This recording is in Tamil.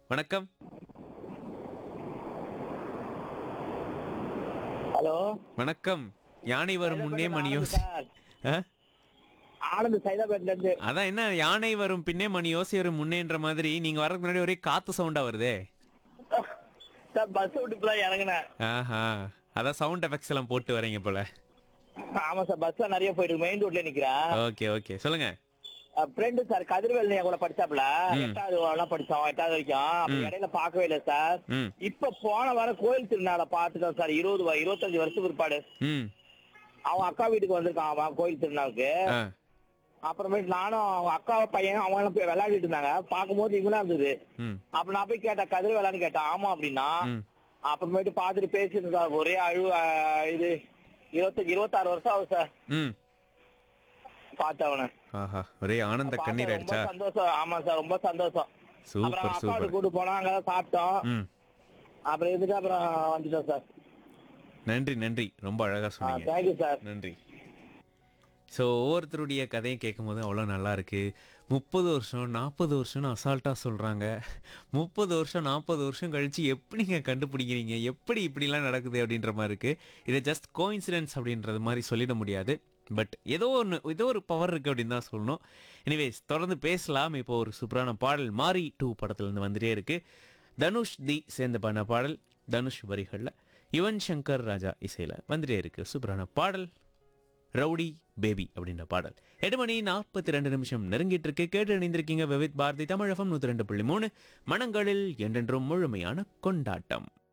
வணக்கம் ஹலோ வணக்கம் யானை வரும் முன்னே மணி யோசி சார் ஆ? ஆனந்த் சைதாபேட்ல இருந்து அதான் என்ன யானை வரும் பின்னே மணி யோசி வரும் முன்னேன்ற மாதிரி நீங்க வரதுக்கு முன்னாடி ஒரே காத்து சவுண்டா வருதே சார் பஸ் விட்டு இப்பதான் இறங்கினேன் ஆஹா அதான் சவுண்ட் எஃபெக்ட்ஸ் எல்லாம் போட்டு வரீங்க போல ஆமா சார் பஸ்ல நிறைய போயிட்டு இருக்கு மெயின் ரோட்ல நிக்கிறேன் ஓகே ஓகே சொல்லுங்க ஃப்ரெண்டு சார் கதிர்வேல் என் கூட படிச்சாப்ல எட்டாவது எல்லாம் படிச்சோம் எட்டாவது வரைக்கும் அப்ப இடையில பார்க்கவே இல்லை சார் ம் இப்ப போன வாரம் கோயில் திருநாளை பார்த்துட்டோம் சார் இருபது வ- இருபத்தஞ்சு வருஷத்துக்கு பிற்பாடு ம் அவன் அக்கா வீட்டுக்கு வந்திருக்கான் அவன் கோயில் திருநாளுக்கு ஆ அப்புறமேட்டு நானும் அவங்க அக்கா பையன் அவங்க எல்லாம் போய் விளையாடிட்டு இருந்தாங்க பார்க்கும்போது இவனா இருந்தது ம் அப்ப நான் போய் கேட்டேன் கதிர் விளையான்னு கேட்டேன் ஆமா அப்படின்னா ம் அப்புறமேட்டு பார்த்துட்டு பேசிட்டு இருந்தா ஒரே அழு அஹ், இது இருபத்தஞ்சு இருபத்தாறு வருஷம் ஆகும் சார் ம் பார்த்தவன ஆஹா ஒரே ஆனந்த கண்ணீர் ரொம்ப ஆயிடுச்சா சந்தோஷம் ஆமா சார் ரொம்ப சந்தோஷம் அப்புறம் சூப்பர் அக்கா சூப்பர் கூட்டு போனோம் அங்க சாப்பிட்டோம் ம் அப்புறம் இருந்துட்டு அப்புறம் வந்துட்டோம் சார் நன்றி நன்றி ரொம்ப அழகா சொன்னீங்க தேங்க்யூ சார் நன்றி ஸோ ஒவ்வொருத்தருடைய கதையை கேட்கும்போது அவ்வளோ நல்லா இருக்கு முப்பது வருஷம் நாற்பது வருஷம்னு அசால்ட்டாக சொல்கிறாங்க முப்பது வருஷம் நாற்பது வருஷம் கழித்து எப்படிங்க கண்டுபிடிக்கிறீங்க எப்படி இப்படிலாம் நடக்குது அப்படின்ற மாதிரி இருக்குது இதை ஜஸ்ட் கோஇன்சிடென்ஸ் அப்படின்றது மாதிரி சொல்லிட முடியாது பட் ஏதோ ஒன்று ஏதோ ஒரு பவர் இருக்குது அப்படின்னு தான் சொல்லணும் எனிவேஸ் தொடர்ந்து பேசலாம் இப்போ ஒரு சூப்பரான பாடல் மாரி டூ படத்துலேருந்து வந்துட்டே இருக்குது தனுஷ் தி சேர்ந்து பண்ண பாடல் தனுஷ் வரிகளில் யுவன் சங்கர் ராஜா இசையில் வந்துட்டே இருக்குது சூப்பரான பாடல் ரவுடி பேபி அப்படின்ற பாடல் எட்டு மணி நாற்பத்தி ரெண்டு நிமிஷம் நெருங்கிட்டு இருக்கு கேட்டு இணைந்திருக்கீங்க விவித் பாரதி தமிழகம் நூற்றி ரெண்டு புள்ளி மூணு மனங்களில் என்றென்றும் முழுமையான கொண்டாட்டம்